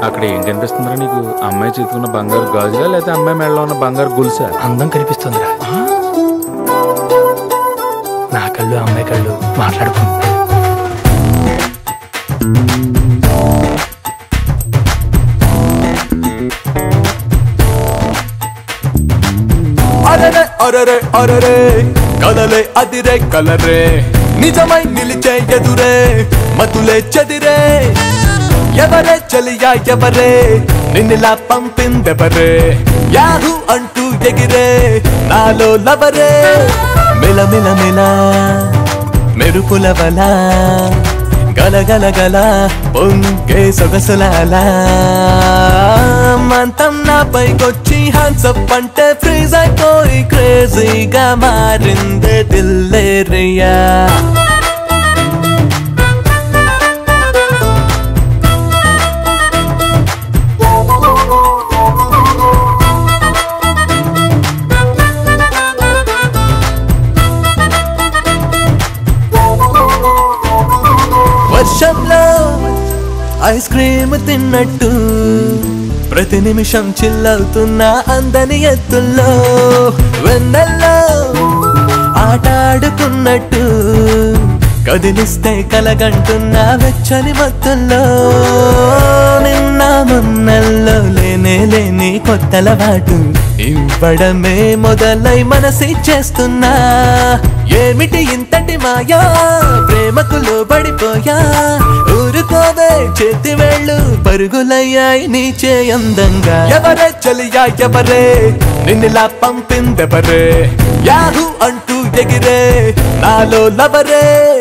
అక్కడ ఏం కనిపిస్తుందిరా నీకు అమ్మాయి చేతుకున్న బంగారు గాజులా లేకపోతే అమ్మాయి మెడలో ఉన్న బంగారు గుల్సా అందం కనిపిస్తుందిరా నా కళ్ళు అమ్మాయి కళ్ళు మాట్లాడుకుంటున్నాయి అరరే అరరే అరరే కలలే అదిరే కలరే నిజమై నిలిచే ఎదురే మతులే చదిరే ఎవరే చలియా ఎవరే నిన్నిలా పంపిందెవరే యాహు అంటూ ఎగిరే నాలో లవరే మిల మిల మిల మెరుపుల వల గల గల గల పొంగే సొగసులాలా మంతం నాపై కొచ్చి హ్యాండ్సప్ అంటే ఫ్రీజ్ అయిపోయి క్రేజీగా మారిందే దిల్లేరియా వర్షంలో ఐస్ క్రీమ్ తిన్నట్టు ప్రతి నిమిషం చిల్లవుతున్న అందని ఎత్తుల్లో వెన్నెల్లో ఆటాడుకున్నట్టు కదిలిస్తే కలగంటున్న వెచ్చని మత్తుల్లో నిన్న మొన్నల్లో లేనే లేని కొత్తలవాటు ఇవ్వడమే మొదలై మనసిచ్చేస్తున్నా ఏమిటి ఇంతటి మాయా ప్రేమకు లోబడిపోయా ఊరుకోవే చేతి వేళ్ళు పరుగులయ్యాయి నీ చేయందంగా ఎవరే చలియా ఎవరే నిన్నిలా పంపిందెవరే యాహు అంటూ ఎగిరే నాలో లవరే